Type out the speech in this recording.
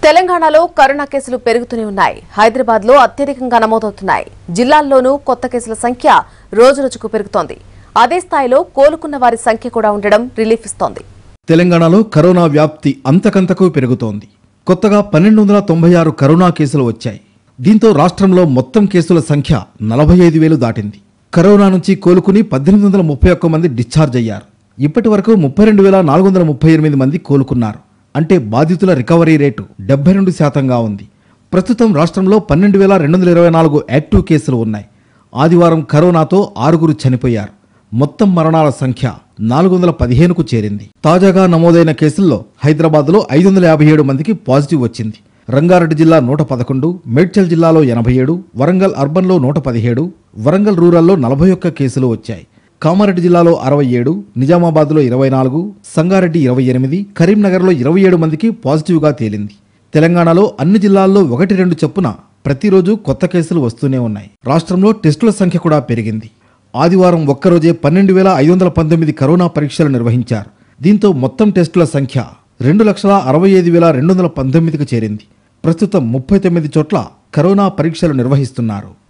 తెలంగాణలో కరోనా కేసులు పెరుగుతూనే ఉన్నాయి హైదరాబాద్ లో అత్యధికంగా నమోదవుతున్నాయి జిల్లాల్లోనూ కొత్త కేసుల సంఖ్య రోజురోజుకు పెరుగుతోంది అదే స్థాయిలో కోలుకున్న వారి సంఖ్య కూడా ఉండడం రిలీఫ్ ఇస్తోంది తెలంగాణలో కరోనా వ్యాప్తి అంతకంతకు పెరుగుతోంది కొత్తగా పన్నెండు వందల తొంభై ఆరు కరోనా కేసులు వచ్చాయి దీంతో రాష్ట్రంలో మొత్తం కేసుల సంఖ్య నలభై ఐదు వేలు దాటింది కరోనా నుంచి కోలుకుని పద్దెనిమిది వందల ముప్పై ఒక్క మంది డిశ్చార్జ్ అయ్యారు ఇప్పటి వరకు ముప్పై రెండు వేల నాలుగు వందల ముప్పై ఎనిమిది మంది కోలుకున్నారు అంటే బాధితుల రికవరీ రేటు డెబ్బై రెండు శాతంగా ఉంది ప్రస్తుతం రాష్ట్రంలో పన్నెండు వేల రెండు వందల ఇరవై నాలుగు యాక్టివ్ కేసులు ఉన్నాయి ఆదివారం కరోనాతో ఆరుగురు చనిపోయారు మొత్తం మరణాల సంఖ్య నాలుగు వందల పదిహేనుకు చేరింది తాజాగా నమోదైన కేసుల్లో హైదరాబాద్లో ఐదు వందల యాభై ఏడు మందికి పాజిటివ్ వచ్చింది రంగారెడ్డి జిల్లా నూట పదకొండు మేడ్చల్ జిల్లాలో ఎనభై ఏడు వరంగల్ అర్బన్లో నూట పదిహేడు వరంగల్ రూరల్లో నలభై ఒక్క కేసులు వచ్చాయి కామారెడ్డి జిల్లాలో అరవై ఏడు నిజామాబాద్లో ఇరవై నాలుగు సంగారెడ్డి ఇరవై ఎనిమిది కరీంనగర్లో ఇరవై ఏడు మందికి పాజిటివ్గా తేలింది తెలంగాణలో అన్ని జిల్లాల్లో ఒకటి రెండు చొప్పున ప్రతిరోజు కొత్త కేసులు వస్తూనే ఉన్నాయి రాష్ట్రంలో టెస్టుల సంఖ్య కూడా పెరిగింది ఆదివారం ఒక్కరోజే పన్నెండు వేల ఐదు వందల పంతొమ్మిది కరోనా పరీక్షలు నిర్వహించారు దీంతో మొత్తం టెస్టుల సంఖ్య రెండు లక్షల అరవై ఐదు వేల రెండు వందల పంతొమ్మిదికి చేరింది ప్రస్తుతం ముప్పై తొమ్మిది చోట్ల కరోనా పరీక్షలు నిర్వహిస్తున్నారు